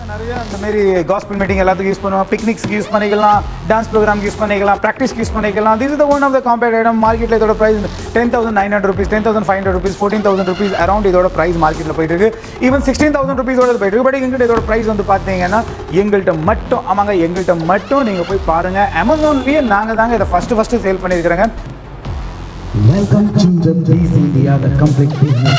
நிறைய இந்த மாதிரி காஸ்பிள் மீட்டிங் எல்லாத்துக்கும் யூஸ் பண்ணுவோம் பிக்னிக்ஸ்க்கு யூஸ் பண்ணிக்கலாம் டான்ஸ் ப்ரோக்ராம்க்கு யூஸ் பண்ணிக்கலாம் ப்ராக்டிஸ்க்கு யூஸ் பண்ணிக்கலாம் this is the one of the compact item மார்க்கெட்டில் இதோட price ten thousand nine hundred rupees ten thousand five hundred rupees fourteen thousand rupees around இதோட ப்ரைஸ் மார்க்கெட்டில் போயிட்டு இருக்கு ஈவன் சிக்ஸ்டீன் தௌசண்ட் ருபீஸோட போயிட்டு இருக்கு பட் எங்கள்கிட்ட இதோட ப்ரைஸ் வந்து பார்த்தீங்கன்னா எங்கள்கிட்ட மட்டும் ஆமாங்க எங்கள்கிட்ட மட்டும் நீங்கள் போய் பாருங்கள் அமேசான்லேயே நாங்கள் தாங்க இதை ஃபஸ்ட்டு ஃபஸ்ட்டு சேல் பண்ணியிருக்கிறேங்க Welcome to the Please India, the complete business.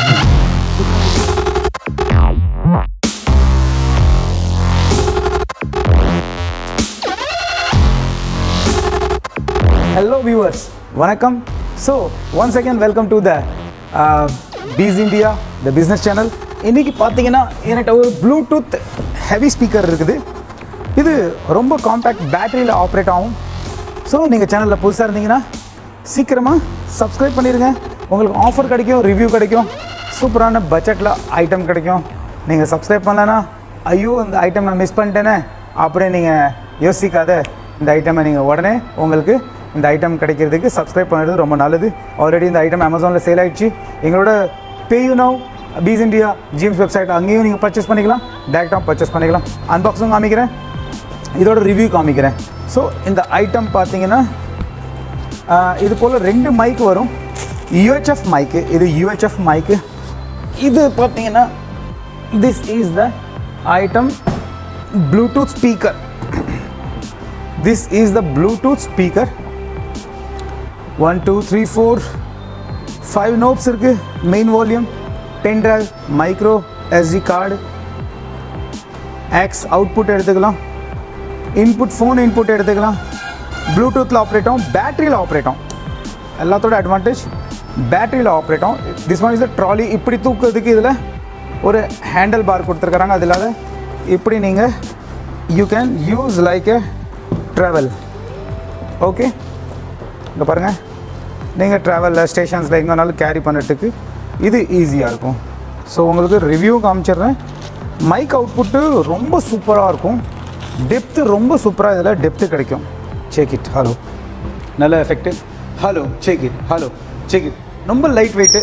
Hello viewers வணக்கம் so once second welcome to the Peace India the business channel இன்றைக்கி பார்த்தீங்கன்னா என்கிட்ட ஒரு ப்ளூடூத் ஹெவி ஸ்பீக்கர் இருக்குது இது ரொம்ப காம்பேக்ட் பேட்டரியில் ஆப்ரேட் ஆகும் ஸோ நீங்கள் சேனலில் புதுசாக இருந்தீங்கன்னா சீக்கிரமாக சப்ஸ்கிரைப் பண்ணிடுங்க உங்களுக்கு ஆஃபர் கிடைக்கும் ரிவ்யூ கிடைக்கும் சூப்பரான பட்ஜெட்டில் ஐட்டம் கிடைக்கும் நீங்கள் சப்ஸ்கிரைப் பண்ணலன்னா ஐயோ இந்த ஐட்டம் நான் மிஸ் பண்ணிட்டேனே அப்படியே நீங்கள் யோசிக்காத இந்த ஐட்டமை நீங்கள் உடனே உங்களுக்கு இந்த ஐட்டம் கிடைக்கிறதுக்கு சப்ஸ்கிரைப் பண்ணுறது ரொம்ப நல்லது ஆல்ரெடி இந்த ஐட்டம் அமேசானில் சேல் ஆயிடுச்சு எங்களோட PayU now Peace India gems website அங்கேயும் நீங்கள் பர்ச்சேஸ் பண்ணிக்கலாம் டேரெக்டாக பர்ச்சேஸ் பண்ணிக்கலாம் அன்பாக்ஸும் காமிக்கிறேன் இதோட ரிவ்யூ காமிக்கிறேன் ஸோ இந்த ஐட்டம் பார்த்தீங்கன்னா ஆஹ், இது போல் ரெண்டு மைக் வரும் யூஹெச்எஃப் மைக்கு இது யூஹெச்எஃப் மைக்கு இது பார்த்தீங்கன்னா this is the item Bluetooth speaker this is the bluetooth speaker one two three four five knobs இருக்கு main volume pen drive micro SD card aux output எடுத்துக்கலாம் input phone input எடுத்துக்கலாம் ப்ளூடூத்தில் operate ஆகும் பேட்டரியில் operate ஆகும் எல்லாத்தோட advantage பேட்டரியில் operate ஆகும் this one is the trolley இப்படி தூக்குறதுக்கு இதில் ஒரு ஹேண்டில் பார் கொடுத்துருக்குறாங்க அது இல்லாத இப்படி நீங்கள் you can use like a travel okay இங்கே பாருங்கள் நீங்கள் ட்ராவலில் ஸ்டேஷன்ஸில் எங்கேனாலும் கேரி பண்ணுறதுக்கு இது ஈஸியாக இருக்கும் ஸோ உங்களுக்கு ரிவ்யூ காமிச்சிடுறேன் மைக் அவுட்புட்டு ரொம்ப சூப்பராக இருக்கும் டெப்த்து ரொம்ப சூப்பராக இதில் டெப்த்து கிடைக்கும் செக் இட் ஹலோ நல்ல effect hello check it hello check it ரொம்ப லைட் வெயிட்டு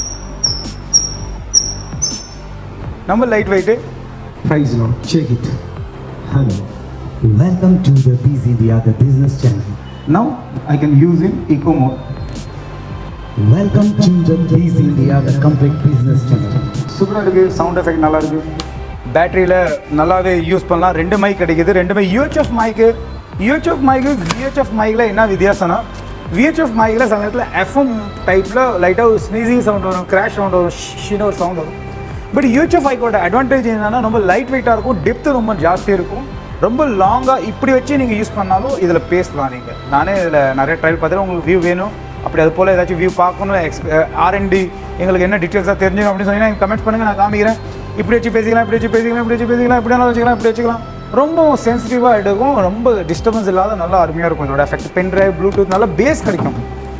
ரொம்ப light weight Praise Lord. Check it. Hello. Welcome to the Please India, the business channel. Now I can use in eco mode Welcome to the Please India, the complete business channel. சூப்பராக இருக்குது sound effect நல்லா இருக்குது பேட்டரியில் நல்லாவே use பண்ணலாம் ரெண்டு mic கிடைக்குது ரெண்டுமே UHF mic UHF mic VHF மைக்கில் என்ன வித்தியாசம்னா விஹெச்எஃப் மைக்கில் சில நேரத்தில் எஃப்எம் டைப்பில் லைட்டாக ஒரு ஸ்னீசிங் சவுண்ட் வரும் கிராஷ் சவுண்ட் வரும் ஷின்னு ஒரு சவுண்ட் வரும் பட் யூஹெச்எஃப் மைக்கோட அட்வான்டேஜ் என்னன்னா ரொம்ப லைட் வெயிட்டாக இருக்கும் டெப்த்து ரொம்ப ஜாஸ்தி இருக்கும் ரொம்ப லாங்காக இப்படி வச்சு நீங்கள் யூஸ் பண்ணாலும் இதில் பேசலாம் நீங்கள் நானே இதில் நிறைய ட்ரையல் பார்த்துட்டு உங்களுக்கு வியூ வேணும் அப்படி அது போல் ஏதாச்சும் வியூ பார்க்கணும் எக்ஸ் ஆர்என்டி எங்களுக்கு என்ன டீட்டெயில்ஸாக தெரிஞ்சுக்கணும் அப்படின்னு சொன்னீங்கன்னா கமெண்ட் பண்ணுங்கள் நான் காமிக்கிறேன் இப்படி வச்சு பேசிக்கலாம் இப்படி வச்சு பேசிக்கலாம் இப்படி வச்சு பேசிக்கலாம் இப்படி வேணாலும் வச்சுக்கலாம் இப்படி வச்சுக்கலாம் ரொம்ப சென்சிட்டிவாக எடுக்கும் ரொம்ப டிஸ்டர்பன்ஸ் இல்லாத நல்லா அருமையாக இருக்கும் இதோட எஃபெக்ட் பென் டிரைவ் ப்ளூடூத் நல்லா பேஸ் கிடைக்கும்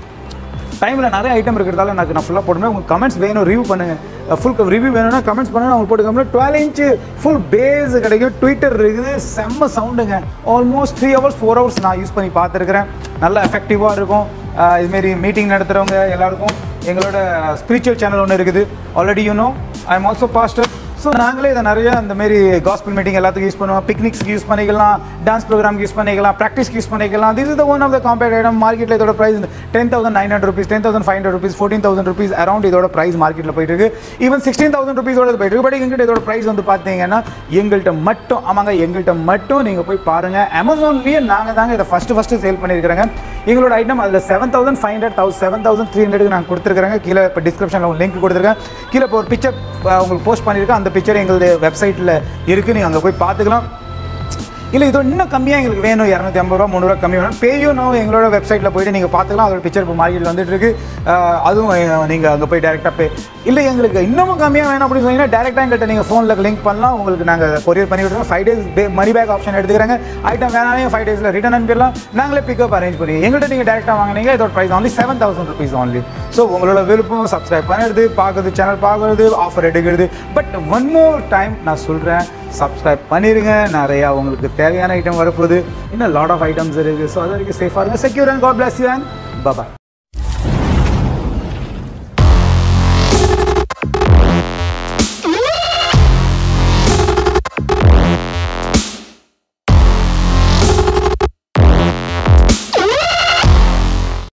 டைமில் நிறைய ஐட்டம் இருக்கிறதால எனக்கு நான் ஃபுல்லாக போடுவேன் உங்களுக்கு கமெண்ட்ஸ் வேணும் ரிவ்யூ பண்ணுங்கள் ஃபுல் ரிவ்யூ வேணும்னா கமெண்ட்ஸ் பண்ணுங்க நான் உங்களுக்கு போட்டு comment twelve inch full bass கிடைக்கும் ட்விட்டர் இருக்குது செம்ம சவுண்டுங்க almost three hours four hours நான் யூஸ் பண்ணி பார்த்துருக்கிறேன் நல்லா எஃபெக்டிவாக இருக்கும் ஆஹ் இதுமாரி மீட்டிங் நடத்துகிறவங்க எல்லாருக்கும் எங்களோட ஸ்பிரிச்சுவல் சேனல் ஒன்று இருக்குது already you know I am also pastor so நாங்களே இதை நிறைய இந்த மாதிரி காஸ்பிள் மீட்டிங் எல்லாத்துக்கும் யூஸ் பண்ணுவோம் பிக்னிக்ஸ்க்கு யூஸ் பண்ணிக்கலாம் டான்ஸ் ப்ரோக்ராம்க்கு யூஸ் பண்ணிக்கலாம் ப்ராக்டிஸ்க்கு யூஸ் பண்ணிக்கலாம் this is the one of the compact item மார்க்கெட்டில் இதோட price ten thousand nine hundred rupees ten thousand five hundred rupees fourteen thousand rupees around இதோட ப்ரைஸ் மார்க்கெட்டில் போயிட்டு இருக்கு ஈவன் சிக்ஸ்டீன் தௌசண்ட் ருபீஸோட போயிட்டு இருக்கு பட் எங்கள்கிட்ட இதோட ப்ரைஸ் வந்து பார்த்தீங்கன்னா எங்கள்கிட்ட மட்டும் ஆமாங்க எங்கள்கிட்ட மட்டும் நீங்கள் போய் பாருங்கள் அமேசான்லேயே நாங்கள் தாங்க இதை ஃபஸ்ட்டு ஃபஸ்ட்டு சேல் பண்ணியிருக்கிறேங்க எங்களோட ஐட்டம் அதில் seven thousand five hundred thousand seven thousand three hundred நான் கொடுத்துருக்காங்க கீழே இப்போ டிஸ்கிரிப்ஷனில் ஒரு லிங்க் கொடுத்துருக்கேன் கீழே இப்போ ஒரு பிக்சர் உங்களுக்கு போஸ்ட் பண்ணியிருக்கேன் அந்த பிக்சர் எங்களுடைய வெப்சைட்டில் இருக்குது நீங்கள் அங்கே போய் பார்த்துக்கலாம் இல்லை இது இன்னும் கம்மியாக எங்களுக்கு வேணும் இரநூத்தி ஐம்பது ரூபா முந்நூறுவா கம்மி வேணும் பேயும் நோ எங்களோட வெப்சைட்டில் போயிட்டு நீங்கள் பார்த்துக்கலாம் அதோட பிக்சர் இப்போ மார்க்கெட்டில் வந்துட்டு இருக்கு அஹ் அதுவும் நீங்கள் அங்கே போய் டேரெக்டாக பே இல்லை எங்களுக்கு இன்னமும் கம்மியாக வேணும் அப்படின்னு சொன்னீங்கன்னா டேரெக்டாக எங்கள்கிட்ட நீங்கள் ஃபோனில் லிங்க் பண்ணலாம் உங்களுக்கு நாங்கள் கொரியர் பண்ணி விடுறோம் five days pay money back option எடுத்துக்கிறாங்க ஐட்டம் வேணாலும் ஃபைவ் டேஸில் ரிட்டன் அனுப்பிடலாம் நாங்களே பிக்கப் அரேஞ்ச் பண்ணி எங்கள்கிட்ட நீங்கள் டேரெக்டாக வாங்கினீங்க இதோட price only seven thousand rupees only so உங்களோட விருப்பம் சப்ஸ்கிரைப் பண்ணுறது பார்க்குறது சேனல் பார்க்குறது ஆஃபர் எடுக்கிறது பட் ஒன் மோர் டைம் நான் சொல்கிறேன் சப்ஸ்கிரைப் பண்ணிடுங்க நிறையா உங்களுக்கு தேவையான ஐட்டம் வரப்போகுது இன்னும் லாட் ஆஃப் ஐட்டம்ஸ் இருக்குது ஸோ அது வரைக்கும் சேஃபாக இருங்க secure and God bless you and bye bye